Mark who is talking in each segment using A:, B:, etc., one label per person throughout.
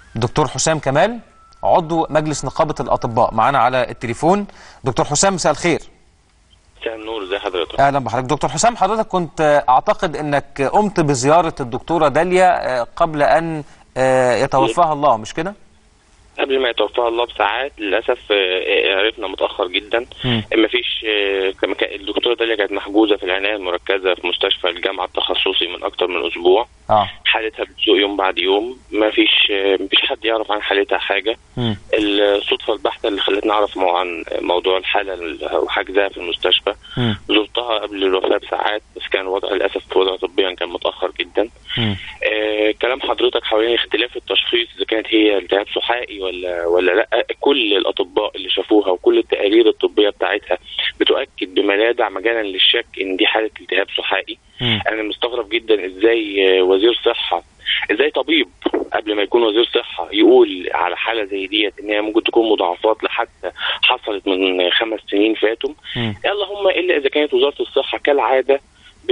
A: دكتور حسام كمال عضو مجلس نقابه الاطباء معانا على التليفون دكتور حسام مساء الخير
B: مساء النور ازي حضرتك
A: اهلا بحضرتك دكتور حسام حضرتك كنت اعتقد انك قمت بزياره الدكتوره داليا قبل ان يتوفاها الله مش كده
B: قبل ما يتوفاها الله بساعات للاسف آه، عرفنا متاخر جدا
A: مم.
B: ما فيش الدكتوره داليا كانت محجوزه في العنايه المركزه في مستشفى الجامعه التخصصي من اكتر من اسبوع
A: اه
B: حالتها بتسوء يوم بعد يوم ما فيش ما فيش حد يعرف عن حالتها حاجه
A: مم.
B: الصدفه البحته اللي خلتني اعرف مو- عن موضوع الحاله وحجزها في المستشفى
A: مم.
B: زرتها قبل الوفاه بساعات بس كان وضع للاسف وضع طبيا كان متاخر جدا
A: مم.
B: آه، كلام حضرتك حوالين اختلاف التشخيص اذا كانت هي التهاب سحائي ولا ولا لا كل الاطباء اللي شافوها وكل التقارير الطبيه بتاعتها بتؤكد بما لا يدع مجالا للشك ان دي حاله التهاب سحائي
A: مم.
B: انا مستغرب جدا ازاي آه، وزير صحه ازاي طبيب قبل ما يكون وزير صحه يقول على حاله زي ديت ان هي ممكن تكون مضاعفات لحتى حصلت من خمس سنين فاتوا
A: مم.
B: اللهم الا اذا كانت وزاره الصحه كالعاده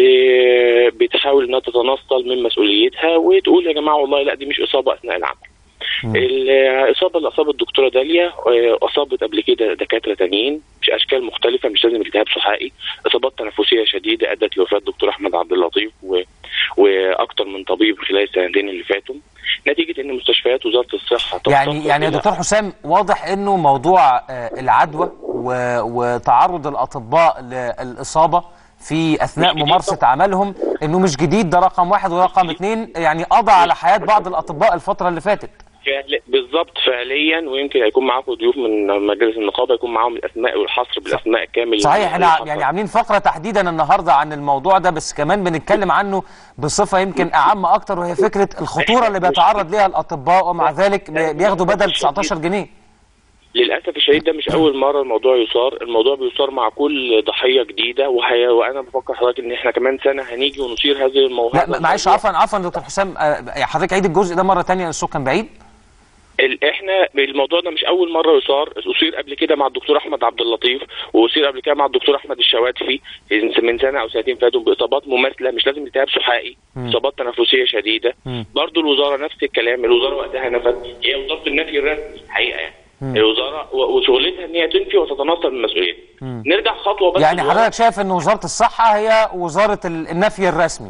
B: ب- بتحاول انها تتنصل من مسؤوليتها وتقول يا جماعه والله لا دي مش اصابه اثناء العمل.
A: مم.
B: الاصابه اللي اصابت الدكتوره داليا آه، اصابت قبل كده دكاتره تانيين باشكال مختلفه مش لازم التهاب سحائي اصابات تنفسيه شديده ادت لوفاه الدكتور احمد عبد اللطيف و... واكثر من طبيب خلال السنتين اللي فاتوا نتيجه ان مستشفيات وزاره الصحه
A: يعني
B: تفتقد
A: يعني يا
B: إلى-
A: دكتور حسام واضح انه موضوع آه، العدوى و- وتعرض الاطباء للاصابه في اثناء
B: مش جديد
A: ممارسه
B: طبعا.
A: عملهم انه مش جديد ده رقم واحد ورقم اثنين يعني قضى على حياه بعض الاطباء الفتره اللي فاتت
B: فعل- بالظبط فعليا ويمكن هيكون معاكم ضيوف من مجلس النقابه يكون معاهم الاسماء والحصر بالاسماء كامل
A: صحيح
B: اللي
A: احنا
B: حصل.
A: يعني عاملين فقره تحديدا النهارده عن الموضوع ده بس كمان بنتكلم عنه بصفه يمكن اعم اكتر وهي فكره الخطوره اللي بيتعرض ليها الاطباء ومع ذلك بي- بياخدوا بدل 19 جنيه
B: للاسف الشديد ده مش اول مره الموضوع يثار الموضوع بيثار مع كل ضحيه جديده وهي وانا بفكر حضرتك ان احنا كمان سنه هنيجي ونثير هذه الموضوع
A: لا معلش عفوا عفوا دكتور حسام آه، حضرتك عيد الجزء ده مره ثانيه الصوت كان بعيد
B: ال- احنا الموضوع ده مش اول مره يثار اثير قبل كده مع الدكتور احمد عبد اللطيف واثير قبل كده مع الدكتور احمد الشواتفي من سنه او سنتين فاتوا باصابات مماثله مش لازم التهاب سحائي
A: مم.
B: اصابات تنفسيه شديده
A: مم.
B: برضو الوزاره نفس الكلام الوزاره وقتها نفت هي وزاره النفي الرسمي حقيقه يعني
A: مم.
B: الوزاره و- وشغلتها ان هي تنفي وتتنصل من مسؤوليتها
A: مم.
B: نرجع خطوه بس
A: يعني
B: لورا.
A: حضرتك شايف ان وزاره الصحه هي وزاره ال- النفي الرسمي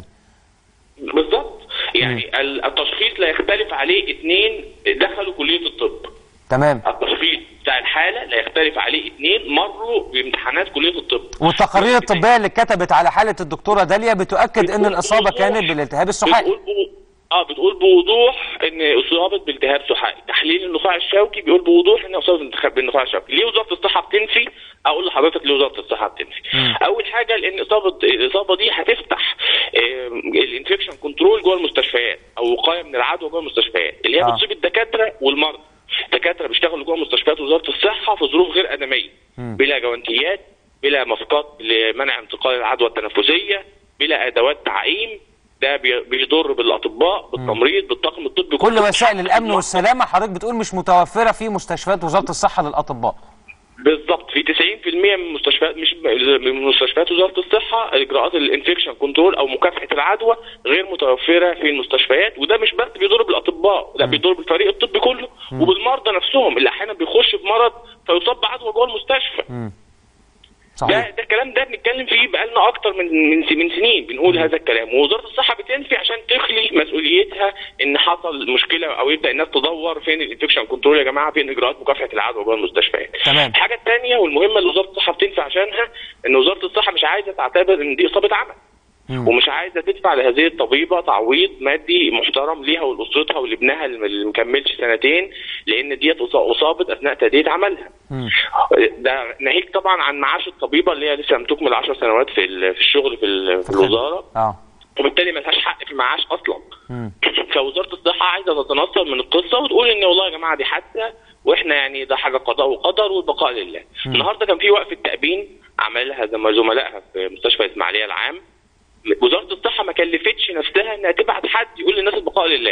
B: بالظبط يعني ال- التشخيص لا يختلف عليه اثنين دخلوا كليه الطب
A: تمام
B: التشخيص بتاع الحاله لا يختلف عليه اثنين مروا بامتحانات كليه الطب
A: والتقارير الطبيه اللي اتكتبت على حاله الدكتوره داليا بتؤكد ان الاصابه كانت بالالتهاب السحائي
B: بتقول بو... اه بتقول بوضوح ان اصابت بالتهاب سحائي تحليل النخاع الشوكي بيقول بوضوح ان اصابت بالانتخاب- بالنخاع الشوكي ليه وزاره الصحه بتنفي اقول لحضرتك ليه وزاره الصحه بتنفي
A: مم.
B: اول حاجه لان اصابه الاصابه دي هتفتح الانفكشن كنترول جوه المستشفيات او وقايه من العدوى جوه المستشفيات اللي هي
A: آه.
B: بتصيب الدكاتره والمرضى الدكاتره بيشتغلوا جوه مستشفيات وزاره الصحه في ظروف غير ادميه
A: مم.
B: بلا جوانتيات بلا ماسكات لمنع انتقال العدوى التنفسيه بلا ادوات تعقيم ده بي- بيضر بالاطباء بالتمريض بالطاقم الطبي
A: كل
B: كله.
A: وسائل الامن والسلامه حضرتك بتقول مش متوفره في مستشفيات وزاره الصحه للاطباء
B: بالظبط في 90% من مستشفيات مش من مستشفيات وزاره الصحه اجراءات الانفكشن كنترول او مكافحه العدوى غير متوفره في المستشفيات وده مش بس بيضر بالاطباء ده بيضر بالفريق الطبي كله وبالمرضى نفسهم اللي احيانا بيخش بمرض فيصاب بعدوى جوه المستشفى
A: مم.
B: ده
A: صحيح
B: ده الكلام ده بنتكلم فيه بقالنا اكتر من من س- من سنين بنقول هذا الكلام ووزاره الصحه بتنفي عشان تخلي مسؤوليتها ان حصل مشكله او يبدا الناس تدور فين الانفكشن كنترول يا جماعه فين اجراءات مكافحه العدوى جوه المستشفيات
A: تمام.
B: الحاجه الثانيه والمهمه اللي وزاره الصحه بتنفي عشانها ان وزاره الصحه مش عايزه تعتبر ان دي اصابه عمل
A: مم.
B: ومش عايزه تدفع لهذه الطبيبه تعويض مادي محترم ليها ولاسرتها ولابنها اللي مكملش سنتين لان ديت أص- اصابت اثناء تاديه عملها
A: مم.
B: ده ناهيك طبعا عن معاش الطبيبه اللي هي لسه لم تكمل 10 سنوات في ال- في الشغل في, ال- في الوزاره
A: اه
B: وبالتالي ملهاش حق في المعاش اصلا
A: مم.
B: فوزاره الصحه عايزه تتنصل من القصه وتقول ان والله يا جماعه دي حادثه واحنا يعني ده حاجه قضاء وقدر والبقاء لله. النهارده كان في وقفه تأبين عملها زم- زملائها في مستشفى اسماعيليه العام. وزاره الصحه ما كلفتش نفسها انها تبعت حد يقول للناس البقاء لله.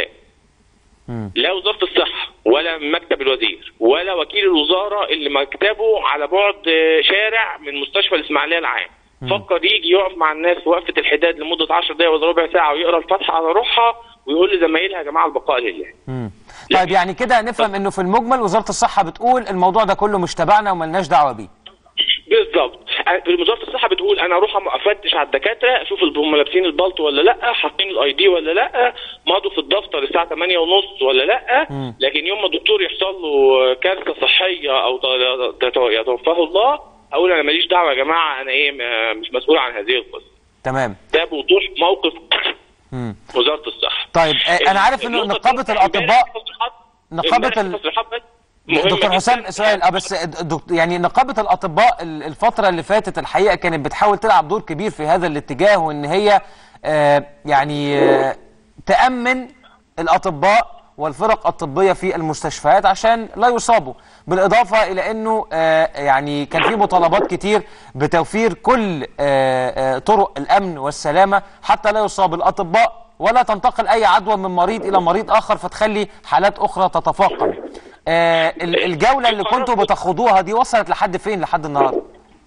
A: مم.
B: لا وزاره الصحه ولا مكتب الوزير ولا وكيل الوزاره اللي مكتبه على بعد آه، شارع من مستشفى الاسماعيليه العام فكر يجي يقف مع الناس في وقفه الحداد لمده 10 دقائق ولا ربع ساعه ويقرا الفاتحه على روحها ويقول لزمايلها يا جماعه البقاء لله
A: مم. طيب يعني كده نفهم انه في المجمل وزاره الصحه بتقول الموضوع ده كله مش تبعنا وملناش دعوه بيه
B: بالظبط وزاره الصحه بتقول انا اروح افتش على الدكاتره اشوف هم لابسين البلطو ولا لا حاطين الاي دي ولا لا مضوا في الدفتر الساعه 8 ونص ولا لا لكن يوم ما الدكتور يحصل له كارثه صحيه او ت- ت- يتوفاه الله اقول انا ماليش دعوه يا جماعه انا ايه م- مش مسؤول عن هذه القصه
A: تمام
B: ده بوضوح موقف
A: مم.
B: وزاره الصحه
A: طيب آه، انا عارف انه
B: النقطة
A: نقابه
B: الثانية،
A: الاطباء
B: امبارح في تصريحات-
A: نقابة
B: امبارح
A: ال-
B: في تصريحات بس مهمة
A: دكتور حسام
B: جداً.
A: سؤال اه بس الدكتور يعني نقابه الاطباء ال- الفتره اللي فاتت الحقيقه كانت بتحاول تلعب دور كبير في هذا الاتجاه وان هي آه يعني آه تامن الاطباء والفرق الطبيه في المستشفيات عشان لا يصابوا بالاضافه الى انه آه يعني كان في مطالبات كتير بتوفير كل آه آه طرق الامن والسلامه حتى لا يصاب الاطباء ولا تنتقل اي عدوى من مريض الى مريض اخر فتخلي حالات اخرى تتفاقم آه ال- الجوله اللي كنتوا بتخوضوها دي وصلت لحد فين لحد النهارده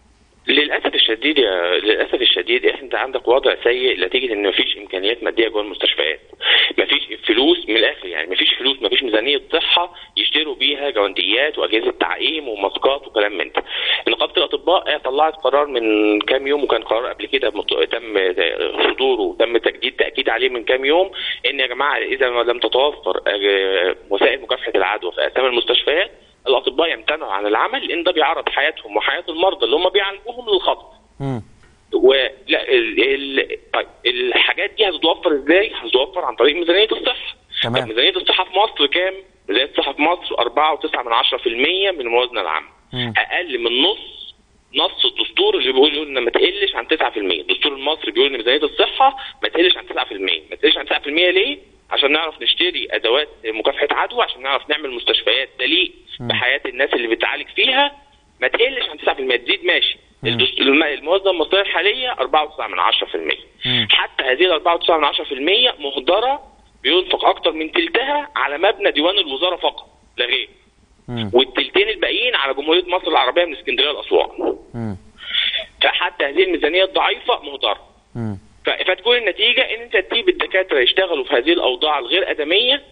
B: للاسف الشديد يا للاسف الشديد انت عندك وضع سيء نتيجه ان مفيش امكانيات ماديه جوه المستشفيات مفيش فلوس من الاخر يعني مفيش فلوس مفيش ميزانيه صحه يشتروا بيها جونديات واجهزه تعقيم وماسكات وكلام من ده نقابه الاطباء طلعت قرار من كام يوم وكان قرار قبل كده مط- تم صدوره وتم تجديد تاكيد عليه من كام يوم ان يا جماعه اذا ما لم تتوفر آه، وسائل مكافحه العدوى في اسامي المستشفيات الاطباء يمتنعوا عن العمل لان ده بيعرض حياتهم وحياه المرضى اللي هم بيعالجوهم للخطر
A: مم.
B: ولا ال... ال... طيب الحاجات دي هتتوفر ازاي؟ هتتوفر عن طريق ميزانيه الصحه.
A: تمام.
B: طب ميزانيه الصحه في مصر كام؟ ميزانيه الصحه في مصر 4.9 من 10% من الموازنه العامه.
A: مم.
B: اقل من نص نص الدستور اللي بيقول يقول ان ما تقلش عن 9%، الدستور المصري بيقول ان ميزانيه الصحه ما تقلش عن 9%، ما تقلش عن 9% ليه؟ عشان نعرف نشتري ادوات مكافحه عدوى عشان نعرف نعمل مستشفيات تليق بحياه الناس اللي بتعالج فيها ما تقلش عن 9% تزيد ماشي الدس- الم- الموازنه المصريه الحاليه 4.9 من 10%
A: مم.
B: حتى هذه ال 4.9 من 10% مهدره بينفق اكتر من تلتها على مبنى ديوان الوزاره فقط لا غير
A: مم.
B: والتلتين الباقيين على جمهوريه مصر العربيه من اسكندريه لاسوان
A: مم.
B: فحتى هذه الميزانيه الضعيفه مهدره
A: مم.
B: ف- فتكون النتيجه ان انت تسيب الدكاتره يشتغلوا في هذه الاوضاع الغير ادميه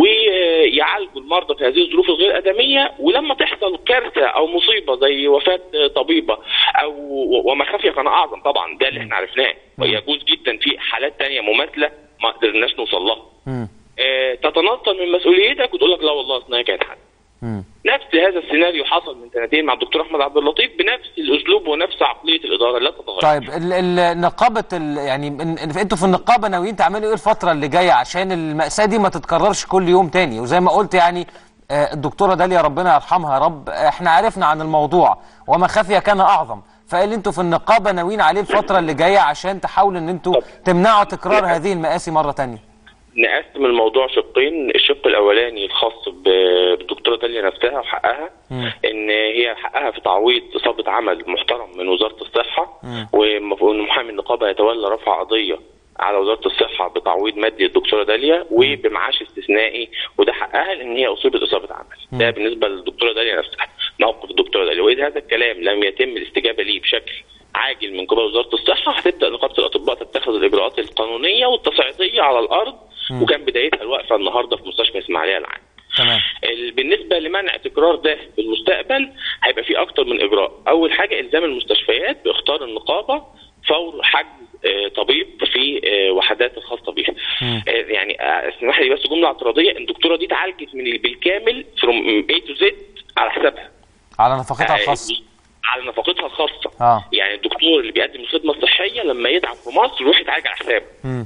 B: ويعالجوا المرضى في هذه الظروف الغير ادميه ولما تحصل كارثه او مصيبه زي وفاه طبيبه او وما خفي كان اعظم طبعا ده اللي احنا عرفناه ويجوز جدا في حالات تانية مماثله ما قدرناش نوصل لها
A: مم.
B: آه، تتنصل من مسؤوليتك وتقول لك لا والله اصل هي كانت حد
A: مم.
B: نفس هذا السيناريو حصل من سنتين مع الدكتور احمد عبد اللطيف بنفس الاسلوب ونفس عقليه الاداره لا تتغير
A: طيب ال- ال- نقابه ال يعني إن- إن- انتوا في النقابه ناويين تعملوا ايه الفتره اللي جايه عشان المأساة دي ما تتكررش كل يوم تاني وزي ما قلت يعني آه، الدكتوره داليا ربنا يرحمها يا رب احنا عرفنا عن الموضوع وما خفي كان اعظم فايه اللي انتوا في النقابه ناويين عليه الفتره اللي جايه عشان تحاولوا ان انتوا تمنعوا تكرار هذه المآسي مره تانية
B: نقسم الموضوع شقين الشق الاولاني الخاص ب- بالدكتوره داليا نفسها وحقها
A: مم.
B: ان هي حقها في تعويض اصابه عمل محترم من وزاره الصحه
A: مم.
B: ومفروض ان محامي النقابه يتولى رفع قضيه على وزاره الصحه بتعويض مادي للدكتوره داليا وبمعاش استثنائي وده حقها لان هي اصيبت اصابه عمل ده بالنسبه للدكتوره داليا نفسها موقف الدكتوره داليا واذا هذا الكلام لم يتم الاستجابه ليه بشكل عاجل من قبل وزاره الصحه هتبدا نقابه الاطباء تتخذ الاجراءات القانونيه والتصعيديه على الارض وكان بدايتها الوقفه النهارده في مستشفى اسماعيليه العام
A: تمام
B: ال- بالنسبه لمنع تكرار ده في المستقبل هيبقى في اكتر من اجراء اول حاجه الزام المستشفيات باختار النقابه فور حجز آه، طبيب في آه، وحدات الخاصه بيها
A: مم.
B: آه، يعني آه، اسمح لي بس جمله اعتراضيه الدكتوره دي اتعالجت من بالكامل فروم A تو زد على حسابها
A: على نفقتها
B: آه،
A: الخاصه
B: على نفقتها الخاصه
A: اه
B: يعني الدكتور اللي بيقدم الخدمه الصحيه لما يتعب في مصر يروح يتعالج على حسابه
A: مم.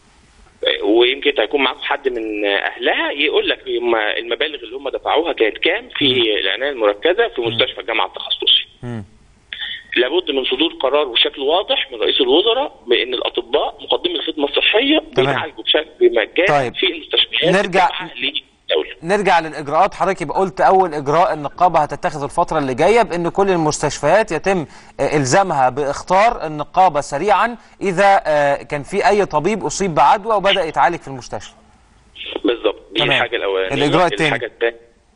B: ويمكن هيكون معاكم حد من اهلها يقول لك هم المبالغ اللي هم دفعوها كانت كام في العنايه المركزه في مستشفى الجامعه التخصصي.
A: مم.
B: لابد من صدور قرار بشكل واضح من رئيس الوزراء بان الاطباء مقدمي الخدمه الصحيه بيتعالجوا بشكل مجاني
A: طيب.
B: في المستشفيات
A: نرجع-
B: التابعة للدوله.
A: نرجع للاجراءات حضرتك يبقى قلت اول اجراء النقابه هتتخذ الفتره اللي جايه بان كل المستشفيات يتم آه، الزامها باختار النقابه سريعا اذا آه، كان في اي طبيب اصيب بعدوى وبدا يتعالج في المستشفى
B: بالظبط دي
A: تمام.
B: الحاجه الاولانيه
A: الإجراء التاني.
B: الحاجه الثانيه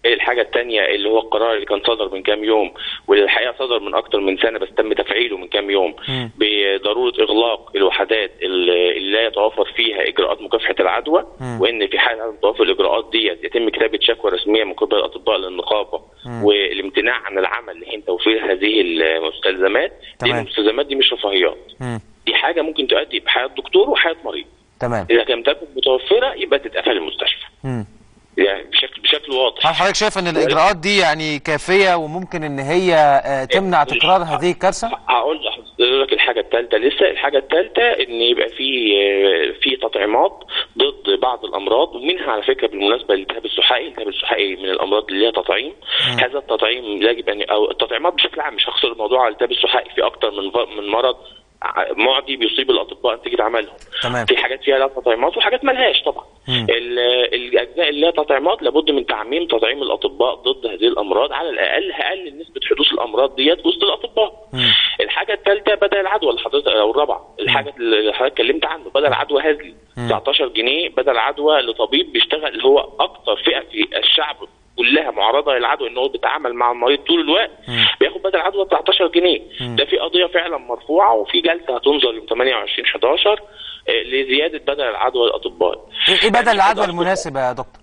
B: الحاجة التانية اللي هو القرار اللي كان صدر من كام يوم واللي الحقيقة صدر من أكتر من سنة بس تم تفعيله من كام يوم
A: مم.
B: بضرورة إغلاق الوحدات اللي اللي لا يتوفر فيها إجراءات مكافحة العدوى
A: مم.
B: وإن في حال عدم توفر الإجراءات ديت يتم كتابة شكوى رسمية من قبل الأطباء للنقابة والامتناع عن العمل لحين توفير هذه المستلزمات
A: تمام.
B: لأن المستلزمات دي مش رفاهيات
A: مم.
B: دي حاجة ممكن تؤدي بحياة دكتور وحياة مريض
A: تمام
B: إذا لم تكن متوفرة يبقى تتقفل المستشفى
A: مم.
B: يعني بشكل بشكل واضح
A: هل حضرتك شايف ان الاجراءات دي يعني كافيه وممكن ان هي آه، تمنع تكرار هذه الكارثه؟
B: هقول لحضرتك الحاجه الثالثه لسه الحاجه الثالثه ان يبقى في في تطعيمات ضد بعض الامراض ومنها على فكره بالمناسبه الالتهاب السحائي الالتهاب السحائي من الامراض اللي ليها تطعيم هذا التطعيم يجب ان او التطعيمات بشكل عام مش هخسر الموضوع على الالتهاب السحائي في اكتر من ف- من مرض ع- معدي بيصيب الاطباء نتيجه عملهم
A: تمام.
B: في حاجات فيها لها تطعيمات وحاجات ملهاش طبعا
A: مم.
B: ال- الاجزاء اللي لها تطعيمات لابد من تعميم تطعيم الاطباء ضد هذه الامراض على الاقل هقلل نسبه حدوث الامراض ديت وسط الاطباء
A: مم.
B: الحاجه الثالثه بدل العدوى اللي حضرتك او الرابعه الحاجه اللي حضرتك اتكلمت عنه بدل عدوى هزلي 19 جنيه بدل عدوى لطبيب بيشتغل اللي هو اكتر فئه في الشعب كلها معرضه للعدوى ان هو بيتعامل مع المريض طول الوقت بياخد بدل عدوى 19 جنيه ده في قضيه فعلا مرفوعه وفي جلسه هتنظر يوم 28 11 آه، لزياده بدل العدوى للاطباء
A: ايه إيه بدل العدوى المناسب يا دكتور؟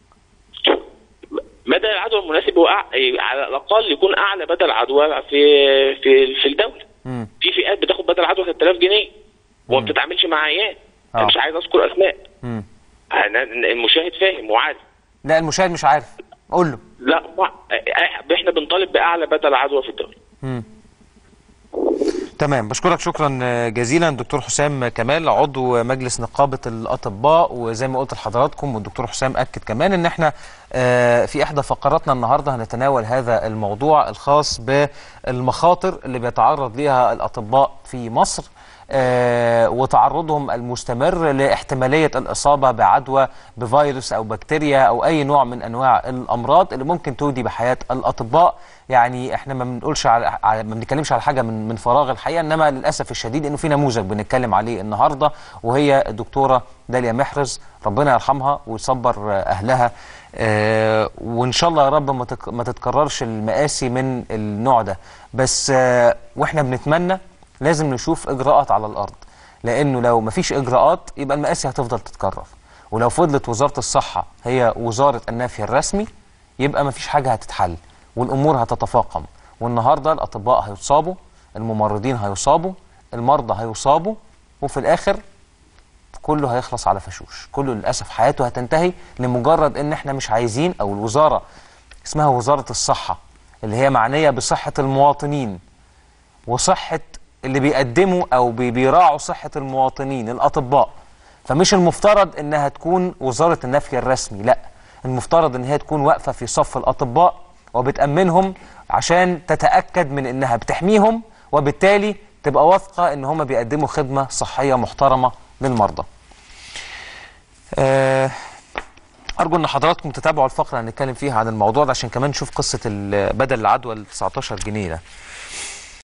B: بدل العدوى المناسب هو أع- إيه، على الاقل يكون اعلى بدل عدوى في في في الدوله
A: مم.
B: في فئات بتاخد بدل عدوى 3000 جنيه وما بتتعاملش مع عيان
A: آه.
B: انا مش عايز اذكر اسماء
A: مم.
B: أنا- المشاهد فاهم وعارف
A: لا المشاهد مش عارف قول له
B: لا ما- إح- احنا بنطالب باعلى بدل عدوى في الدوله
A: مم. تمام بشكرك شكرا جزيلا دكتور حسام كمال عضو مجلس نقابة الأطباء وزي ما قلت لحضراتكم والدكتور حسام أكد كمان إن احنا آه، في إحدى فقراتنا النهاردة هنتناول هذا الموضوع الخاص بالمخاطر اللي بيتعرض ليها الأطباء في مصر آه، وتعرضهم المستمر لاحتمالية الإصابة بعدوى بفيروس أو بكتيريا أو أي نوع من أنواع الأمراض اللي ممكن تودي بحياة الأطباء يعني احنا ما بنقولش على على- ما بنتكلمش على حاجة من من فراغ الحقيقة إنما للأسف الشديد إنه في نموذج بنتكلم عليه النهاردة وهي الدكتورة داليا محرز ربنا يرحمها ويصبر آه، أهلها آه، وإن شاء الله يا رب ما تك- ما تتكررش المآسي من النوع ده بس آه، وإحنا بنتمنى لازم نشوف اجراءات على الارض لانه لو مفيش اجراءات يبقى المآسي هتفضل تتكرر ولو فضلت وزاره الصحه هي وزاره النفي الرسمي يبقى مفيش حاجه هتتحل والامور هتتفاقم والنهارده الاطباء هيصابوا الممرضين هيصابوا المرضى هيصابوا وفي الاخر كله هيخلص على فشوش كله للاسف حياته هتنتهي لمجرد ان احنا مش عايزين او الوزاره اسمها وزاره الصحه اللي هي معنيه بصحه المواطنين وصحة اللي بيقدموا أو بي- بيراعوا صحة المواطنين الأطباء فمش المفترض إنها تكون وزارة النفي الرسمي لا المفترض إن هي تكون واقفة في صف الأطباء وبتأمنهم عشان تتأكد من إنها بتحميهم وبالتالي تبقى واثقة إن هم بيقدموا خدمة صحية محترمة للمرضى آه أرجو إن حضراتكم تتابعوا الفقرة اللي هنتكلم فيها عن الموضوع ده عشان كمان نشوف قصة ال- بدل العدوى ال 19 جنيه ده